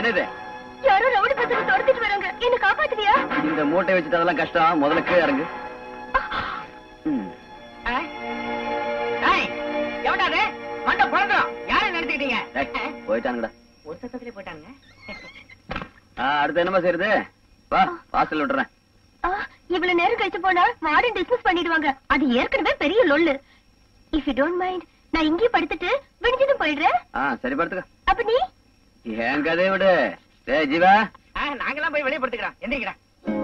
என்னது யாரோ ரவுடி பசங்க துரத்திட்டு வராங்க என்ன காப்பாத்துவியா இந்த மூட்டை வச்சுட்டு அதெல்லாம் கஷ்டம் முதல்ல கீழே இறங்கு ம். எவடாது மண்ட பிறந்தோம் யாரை நினைச்சுக்கிட்டீங்க டேய், போயிட்டானுங்கடா ஒரு சத்தத்திலே போயிட்டாங்க ஆ, அடுத்து என்னமா செய்யறது வா வாசல் விட்டுறேன் ஆ, இவ்வளவு நேரம் கழிச்சு போனா வார்டன் டிஸ்மிஸ் பண்ணிடுவாங்க அது ஏற்கனவே பெரிய லொல்லு இஃப் யூ டோன்ட் மைண்ட் நான் இங்கேயே படுத்துட்டு விடிஞ்சதும் போயிடுறேன் ஆ சரி படுத்துக்க அப்ப நீ என் கதையை விடு டேய் ஜீவா நாங்கெல்லாம் போய் வெளியே படுத்துக்கிறோம் எந்திரிக்கிறேன்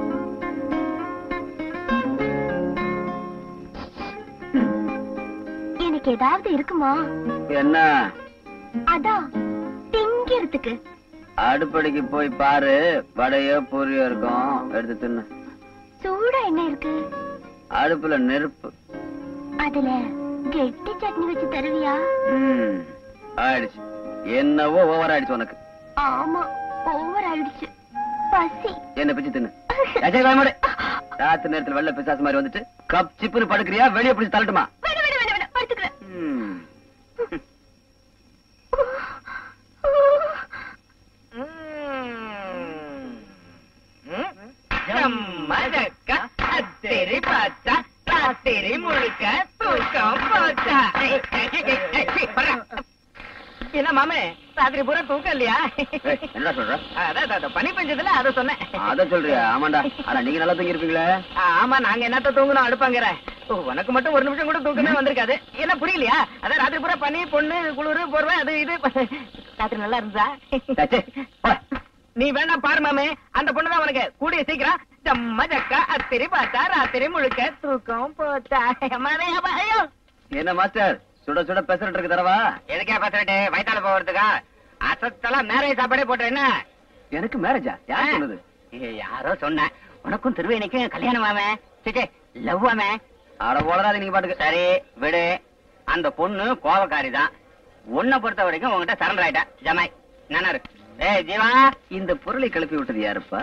எனக்கு ஏதாவது இருக்குமா என்ன அதான் திங்கிறதுக்கு அடுப்படிக்கு போய் பாரு வடையோ பூரியோ இருக்கும் எடுத்து தின்னு சூடா என்ன இருக்கு அடுப்புல நெருப்பு அதுல கெட்டி சட்னி வச்சு தருவியா ம் ஆயிடுச்சு என்னவோ ஓவர் ஆயிடுச்சு உனக்கு ஆமா ஓவர் ஆயிடுச்சு பசி என்ன பிச்சு தின்னு அஜய் காமடு ராத்திரி நேரத்துல வெள்ள பிசாசு மாதிரி வந்துட்டு கப் சிப்புன்னு படுக்கிறியா வெளியே பிடிச்சு தள்ளட்டுமா வேணாம் வேணாம் வேணாம் வேணாம் படுத்துக்கிறேன் ம். மதக்க அத்திரி பார்த்தா ராத்திரி முழுக்க தூக்கம் போச்சா என்ன மாமே ராத்திரி பூரா தூக்கம் இல்லையா ஏய், என்னடா சொல்ற அதான், அதான், அதான், பனி பெஞ்சதுல அதை சொன்னேன் அத சொல்றியா ஆமாண்டா ஆனா நீங்க நல்லா தூங்கி இருப்பீங்களே ஆ, ஆமா நாங்க என்னத்த தூங்கணும் அடுப்பாங்கிற ஓ, உனக்கு மட்டும் ஒரு நிமிஷம் கூட தூக்கமே வந்திருக்காது என்ன புரியலையா அதான் ராத்திரி பூரா பனி பொண்ணு குளிரு போர்வை அது இது ராத்திரி நல்லா இருந்தா சே, போடா. நீ வேணா பாரு மாமே அந்த பொண்ணுதான் உனக்கு கூடிய சீக்கிரம் ஜம்ம ஜக்கா அத்திரி பார்த்தா ராத்திரி முழுக்க தூக்கம் போச்சா மாமே, அப்பா, ஐயோ என்ன மாஸ்டர் சுட சுட பெசரட் இருக்கு தரவா எதுக்கே பத்திரட்டு வயித்தால போகிறதுக்கா அசத்தெல்லாம் மேரேஜ் சாப்பாடே போட்டு என்ன எனக்கு மேரேஜா யார் சொன்னது ஏ, யாரோ சொன்ன உனக்கும் திருவேணிக்கும் கல்யாணம் ஆமே சிச்சே லவ் ஆமே அட போலடாது நீங்க பாட்டுக்கு சரி விடு அந்த பொண்ணு கோவக்காரி தான் உன்னை பொறுத்த வரைக்கும் உன்கிட்ட சரண்டர் ஆயிட்டா ஜமாய் நானாரு ஏய் ஜீவா இந்த பொருளை கிளப்பி விட்டது யாருப்பா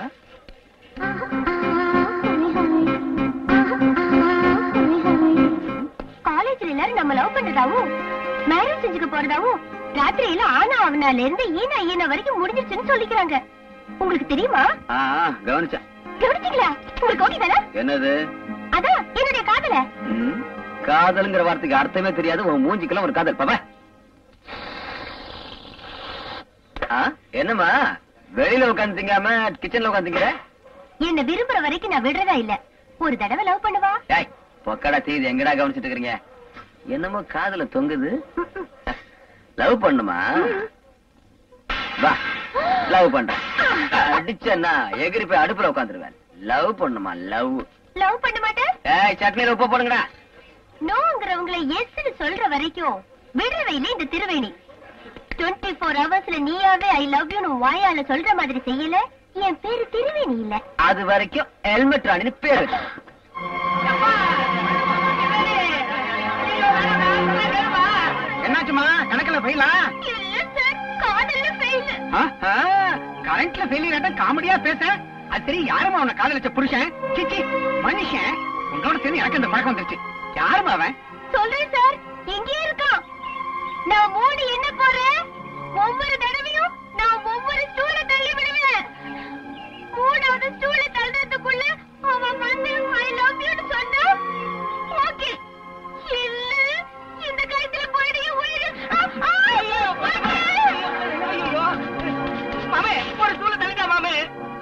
காலேஜ்ல எல்லாரும் நம்ம லவ் பண்றதாவும் மேரேஜ் செஞ்சுக்க போறதாவும் ராத்திரியில ஆனா அவனால இருந்து ஈனா ஈனா வரைக்கும் முடிஞ்சிருச்சுன்னு சொல்லிக்கிறாங்க உங்களுக்கு தெரியுமா ஆ ஆ, கவனிச்சேன் கவனிச்சீங்களா உங்களுக்கு ஓகே தானே என்னது அதான் என்னுடைய காதல ம், காதல்ங்கிற வார்த்தைக்கு அர்த்தமே தெரியாது உன் மூஞ்சிக்கெல்லாம் ஒரு காதல் பாப்பா ஆ, என்னம்மா வெளியில உட்காந்து திங்காம கிச்சன்ல உட்காந்து திங்கிற என்ன விரும்புற வரைக்கும் நான் விடுறதா இல்ல ஒரு தடவை லவ் பண்ணுவா டேய் பொக்கடா செய்து எங்கடா கவனிச்சிட்டு இருக்கீங்க என்னமோ காதுல தொங்குது லவ் பண்ணுமா வா லவ் பண்றேன் அடிச்சேன்னா எகிரி போய் அடுப்புல உட்காந்துருவேன் லவ் பண்ணுமா லவ் லவ் பண்ண மாட்டேன் ஏய் சட்னியில உப்பு போடுங்கடா நோங்கிறவங்களை எஸ்ன்னு சொல்ற வரைக்கும் விடுறத இல்ல இந்த திருவேணி டுவெண்ட்டி ஃபோர் ஹவர்ஸ்ல நீயாவே ஐ லவ் யூ வாயால சொல்ற மாதிரி செய்யல என் பேரு திருவேணி இல்ல அது வரைக்கும் ஹெல்மெட் ராணின்னு பேர் வச்சு. என்னாச்சுமா கணக்குல ஃபெயிலா இல்ல சார் காதல்ல ஃபெயில் கரண்ட்ல ஃபெயிலியர் ஆட்டம் காமெடியா பேச அது சரி யாருமா அவனை காதலிச்ச புருஷன் சிச்சி மனுஷன் உன்னோட சேர்ந்து எனக்கு இந்த பழக்கம் வந்துருச்சு யாருமா அவன் சொல்றேன் சார் எங்கே இருக்கான் நான் மூடி என்ன போறேன் ஒவ்வொரு தடவையும் நான் ஒவ்வொரு ஸ்டூல தள்ளி விடுவேன் மூணாவது ஸ்டூல தள்ளுறதுக்குள்ள அவன் வந்து ஐ லவ் யூன்னு சொன்னா ஓகே இல்ல இந்த கழுத்துல போயிடு என் உயிரு ஆ, ஆ, மாமே ஒரு சூழ தள்ளிட்டா மாமே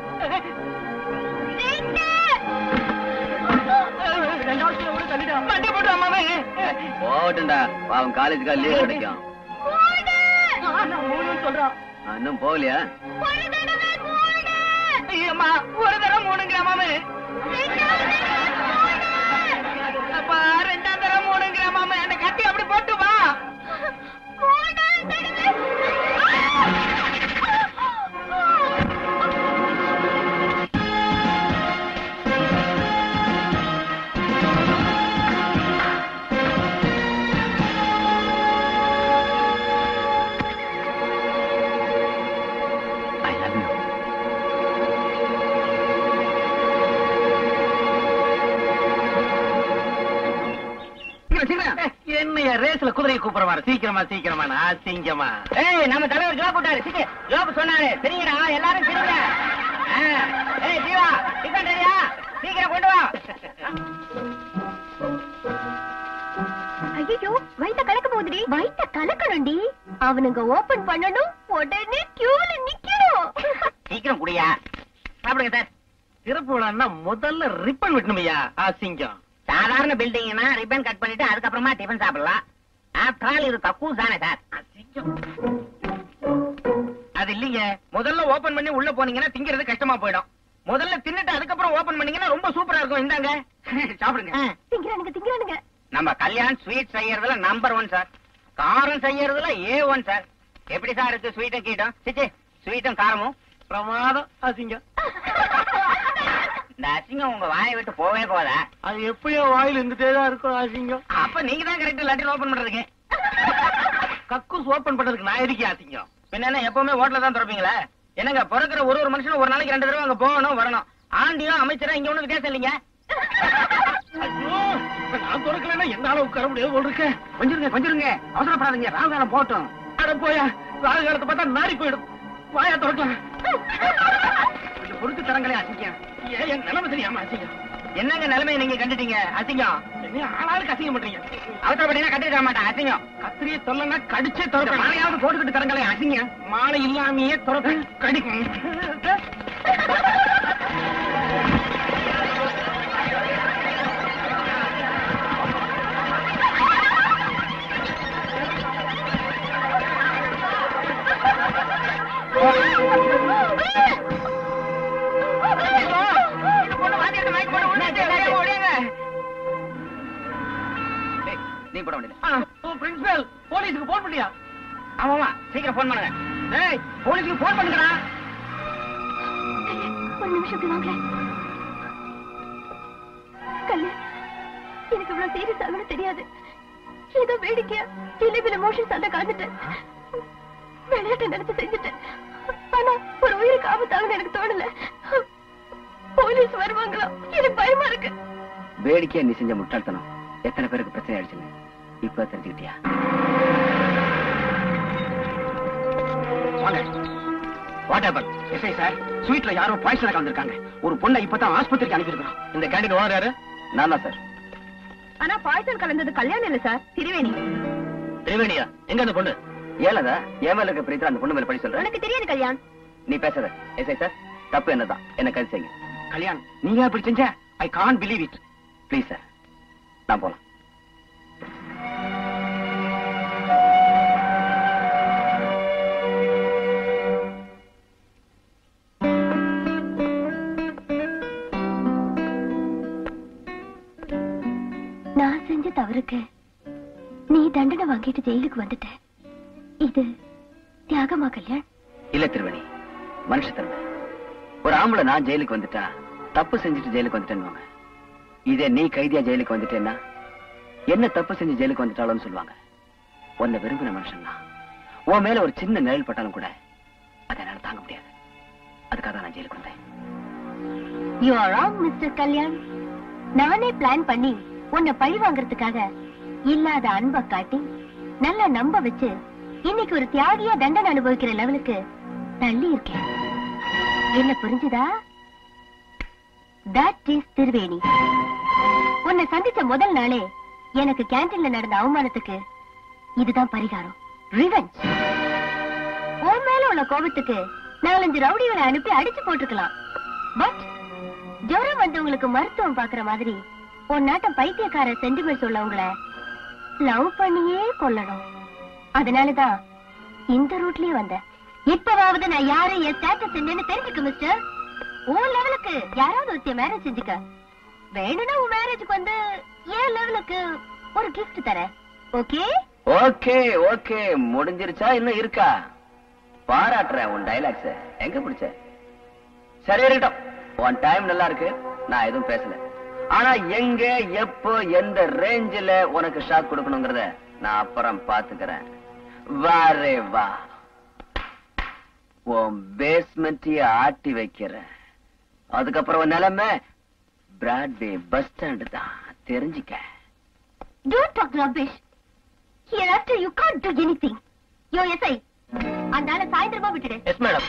விக்டர்! ரெண்டாவது சூழ கூட தள்ளிட்டா மண்டை போட்டா மாமே போகட்டும்டா அவன் காலேஜுக்கா லீவ் கிடைக்கும் மூடு! நான் மூணுன்னு சொல்றான் நான் இன்னும் போகலையா ஒரு தடவை மூடு! ஐயம்மா ஒரு தடவை மூணுங்கிற மாமே ரெண்டாவது தடவை மூடு! அப்பா ரெண்டாம் தடவை மூணுங்கிற மாமே அந்த கட்டி அப்படி போட்டு வா மூணாவது தடவை ஐ லவ் யூ அசிங்கம் என்னைய ரேஸ்ல குதிரையை கூப்பிடுற மாதிரி சீக்கிரமா சீக்கிரமா அசிங்கமா ஏய் நம்ம தலைவர் ஜோப் விட்டாரு சிக்கு ஜோப் சொன்னாரு சரிங்கடா எல்லாரும் சரிங்க ஏய் ஜீவா டிஃபன் ரெடியா சீக்கிரம் கொண்டு வா ஐயோ வயித்த கலக்க போகுதுடி வயித்த கலக்கணும்டி அவனுங்க ஓபன் பண்ணணும் உடனே கியூல நிக்கணும் சீக்கிரம் குடியா சாப்பிடுங்க சார் திறப்பு விழான்னா முதல்ல ரிப்பன் வெட்டணுமையா அசிங்கம் சாதாரண பில்டிங்னா ரிப்பன் கட் பண்ணிட்டு அதுக்கப்புறமா டிஃபன் சாப்பிடலாம் ஆஃப்டர் ஆல் இது கக்கூஸ் தானே சார் அது இல்லைங்க முதல்ல ஓபன் பண்ணி உள்ள போனீங்கன்னா திங்கிறது கஷ்டமா போயிடும் முதல்ல தின்னுட்டு அதுக்கப்புறம் ஓபன் பண்ணீங்கன்னா ரொம்ப சூப்பரா இருக்கும் இந்தாங்க சாப்பிடுங்க திங்கிறானுங்க திங்கிறானுங்க நம்ம கல்யாண் ஸ்வீட் செய்யறதுல நம்பர் ஒன் சார் காரம் செய்யறதுல ஏ ஒன் சார் எப்படி சார் இருக்கு ஸ்வீட்டும் கீட்டும் சிச்சி ஸ்வீட்டும் காரமும் பிரமாதம் அசிங்கம் இந்த அசிங்கம் உங்க வாயை விட்டு போவே போதா அது எப்பயோ வாயில் இருந்துட்டே தான் இருக்கும் அசிங்கம் அப்ப நீங்க தான் கரெக்ட் லெட்டர் ஓபன் பண்றதுக்கு கக்கூஸ் ஓபன் பண்றதுக்கு நான் இருக்கேன் அசிங்கம் பின்ன என்ன எப்பவுமே ஹோட்டல்ல தான் திறப்பீங்களா என்னங்க பிறக்கிற ஒரு ஒரு மனுஷனும் ஒரு நாளைக்கு ரெண்டு தடவை அங்க போகணும் வரணும் ஆண்டியும் அமைச்சரும் இங்க ஒண்ணு வித்தியாசம் இல்லைங்க ஐயோ இப்ப நான் திறக்கலன்னா என்னால உட்கார முடியாது போல் இருக்கேன் கொஞ்சிருங்க கொஞ்சிருங்க அவசரப்படாதீங்க ராகுகாலம் போட்டோம் அட போயா ராகுகாலத்தை பார்த்தா நாரி போயிடும் வாயா திறக்கலாம் கொஞ்சம் பொறுத்து தரங்களே அசிங்கம் ஏன் என் நிலைமை தெரியாம அசிங்கம் என்னங்க நிலைமையை நீங்க கண்டுட்டீங்க அசிங்கம் என்ன ஆளாளுக்கு அசிங்கம் பண்றீங்க அவசரப்பட்டீங்கன்னா கட்டிருக்க மாட்டேன் அசிங்கம் கத்திரியை தொல்லனா கடிச்சே இந்த திறப்பேன் மாலையாவது போட்டுக்கிட்டு தரங்களே அசிங்கம் மாலை இல்லாமையே திறப்பேன் கடிக்கும் டேய், நீ போட வேண்டியது பிரின்சிபல் போலீஸுக்கு போன் பண்ணியா ஆமாமா சீக்கிரம் போன் பண்ணுங்க டேய் போலீஸ்க்கு போன் பண்ணுங்கடா ஒரு நிமிஷம் இப்படி வாங்களேன் கல்லு எனக்கு இவ்வளவு சீரியஸ் ஆகணும் தெரியாது ஏதோ வேடிக்கையா ஜிலேபில மோஷன் சண்டை கலந்துட்டேன் விளையாட்டு நினைச்சு செஞ்சுட்டேன் ஆனா ஒரு உயிருக்கு ஆபத்தாகுன்னு எனக்கு தோணல போலீஸ் வருவாங்களா எனக்கு பயமா இருக்கு வேடிக்கையா நீ செஞ்ச முட்டாள்தனம் எத்தனை பேருக்கு பிரச்சனை ஆயிடுச்சுன்னு இப்ப தெரிஞ்சுக்கிட்டியா வாங்க வாட் ஹேப்பன் எஸ்ஐ சார் ஸ்வீட்ல யாரோ பாய்ச்சல கலந்துருக்காங்க ஒரு பொண்ணை இப்பதான் ஆஸ்பத்திரிக்கு அனுப்பியிருக்கோம் இந்த கேண்டீன் ஓனர் யாரு நானா சார் ஆனா பாய்சன் கலந்தது கல்யாணம் இல்ல சார் திருவேணி திரிவேணியா எங்க அந்த பொண்ணு ஏலதா என் மேல இருக்க பிரீத்தா அந்த பொண்ணு மேல படி சொல்றேன் உனக்கு தெரியாது கல்யாண் நீ பேசுற எஸ்ஐ சார் தப்பு என்னதான் என்ன கருத்து செய்யுங்க கல்யாண் நீங்க அப்படி செஞ்ச I can't believe it please sir நான் போலாம் நான் செஞ்ச தவறுக்கு நீ தண்டனை வாங்கிட்டு ஜெயிலுக்கு வந்துட்ட இது தியாகமா கல்யாண் இல்ல திருவணி மனுஷத்தன்மை ஒரு ஆம்பளை நான் ஜெயிலுக்கு வந்துட்டா தப்பு செஞ்சுட்டு ஜெயிலுக்கு வந்துட்டேன்னு இதே நீ கைதியா ஜெயிலுக்கு வந்துட்டேன்னா என்ன தப்பு செஞ்சு ஜெயிலுக்கு வந்துட்டாலும் சொல்லுவாங்க உன்னை விரும்பின மனுஷன் தான் உன் மேல ஒரு சின்ன நிழல் பட்டாலும் கூட அதை என்னால தாங்க முடியாது அதுக்காக தான் நான் ஜெயிலுக்கு வந்தேன் you are wrong mister Kalyan நானே பிளான் பண்ணி உன்னை பழி வாங்குறதுக்காக இல்லாத அன்பை காட்டி நல்லா நம்ப வச்சு இன்னைக்கு ஒரு தியாகியா தண்டனை அனுபவிக்கிற லெவலுக்கு தள்ளி இருக்கேன் என்ன புரிஞ்சுதா தட் இஸ் திருவேணி உன்னை சந்திச்ச முதல் நாளே எனக்கு கேண்டீன்ல நடந்த அவமானத்துக்கு இதுதான் பரிகாரம் ரிவெஞ்ச் உன் மேல உள்ள கோபத்துக்கு நாலஞ்சு ரவுடிகளை அனுப்பி அடிச்சு போட்டிருக்கலாம் பட் ஜுரம் வந்தவங்களுக்கு மருத்துவம் பாக்குற மாதிரி உன் நாட்டம் பைத்தியக்கார சென்டிமெண்ட்ஸ் உள்ளவங்கள லவ் பண்ணியே கொல்லணும் அதனாலதான் இந்த ரூட்லயே வந்தேன் இப்பவாவது நான் யாரு என் ஸ்டேட்டஸ் என்னன்னு தெரிஞ்சுக்க மிஸ்டர் உன் லெவலுக்கு யாராவது ஒருத்திய மேரேஜ் செஞ்சுக்க வேணும்னா உன் மேரேஜுக்கு வந்து என் லெவலுக்கு ஒரு gift தரேன் ஓகே ஓகே ஓகே முடிஞ்சிருச்சா இன்னும் இருக்கா பாராட்டுறேன் உன் டைலாக்ஸ் எங்க பிடிச்ச சரி இருக்கட்டும் உன் டைம் நல்லா இருக்கு நான் எதுவும் பேசல ஆனா எங்க எப்போ எந்த ரேஞ்சில உனக்கு ஷாக் கொடுக்கணுங்கிறத நான் அப்புறம் பாத்துக்கிறேன் வாரே வா உன் பேஸ்மெண்ட்டைய ஆட்டி வைக்கிறேன் அதுக்கப்புறம் உன் நிலைமை பிராட்வே பஸ் ஸ்டாண்டு தான் தெரிஞ்சுக்க Don't talk rubbish. Hereafter you can't do anything. யோ எஸ்ஐ அந்த ஆளை சாயந்தரமா விட்டுடு எஸ் மேடம்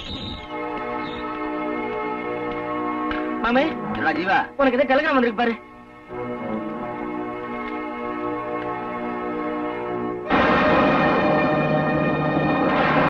மாமே என்னடா ஜீவா உனக்கு இதை டெலிகிராம் வந்திருக்கு பாரு